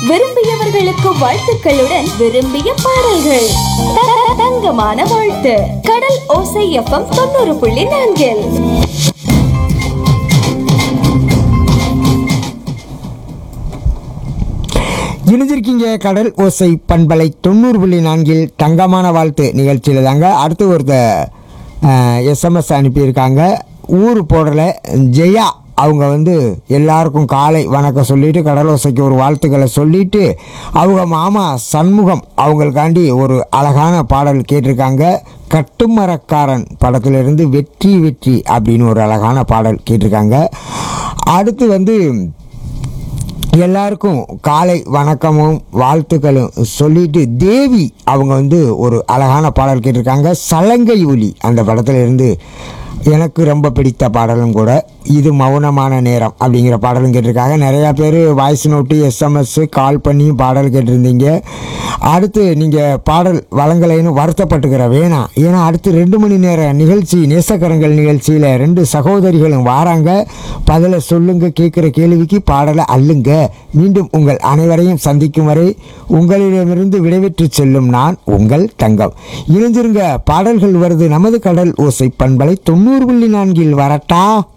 விரும்பியவர்களுக்கு வாழ்த்துக்களுடன் விரும்பிய பாடல்கள் த- த- தங்கமான வாழ்த்து கடல் ஓசை எஃப்எம் தொண்ணூறு புள்ளி நான்கில் இணைஞ்சிருக்கீங்க கடல் ஓசை பண்பலை தொண்ணூறு புள்ளி நான்கில் தங்கமான வாழ்த்து நிகழ்ச்சியில் தாங்க அடுத்து ஒருத்தர் எஸ்எம்எஸ் அனுப்பியிருக்காங்க ஊர் போடல ஜெயா அவங்க வந்து எல்லாருக்கும் காலை வணக்கம் சொல்லிட்டு கடலோசைக்கு ஒரு வாழ்த்துக்களை சொல்லிட்டு அவங்க மாமா சண்முகம் அவங்களுக்காண்டி ஒரு அழகான பாடல் கேட்டிருக்காங்க கட்டுமரக்காரன் படத்திலிருந்து வெற்றி வெற்றி அப்படின்னு ஒரு அழகான பாடல் கேட்டிருக்காங்க அடுத்து வந்து எல்லாருக்கும் காலை வணக்கமும் வாழ்த்துக்களும் சொல்லிட்டு தேவி அவங்க வந்து ஒரு அழகான பாடல் கேட்டிருக்காங்க சலங்கை ஒலி அந்த படத்துல இருந்து எனக்கு ரொம்ப பிடித்த பாடலும் கூட இது மௌனமான நேரம் அப்படிங்கிற பாடலும் கேட்டிருக்காங்க நிறையா பேர் வாய்ஸ் நோட்டு எஸ்எம்எஸ் கால் பண்ணி பாடல் கேட்டிருந்தீங்க அடுத்து நீங்கள் பாடல் வழங்கலைன்னு வருத்தப்பட்டுக்கிற வேணாம் ஏன்னா அடுத்து ரெண்டு மணி நேர நிகழ்ச்சி நேசக்கரங்கள் நிகழ்ச்சியில் ரெண்டு சகோதரிகளும் வாராங்க பதில சொல்லுங்க கேட்குற கேள்விக்கு பாடலை அள்ளுங்க மீண்டும் உங்கள் அனைவரையும் சந்திக்கும் வரை உங்களிடமிருந்து விடைபெற்று செல்லும் நான் உங்கள் தங்கம் இணைஞ்சிருங்க பாடல்கள் வருது நமது கடல் ஓசை பண்பலை தொண்ணூறு புள்ளி நான்கில் வரட்டா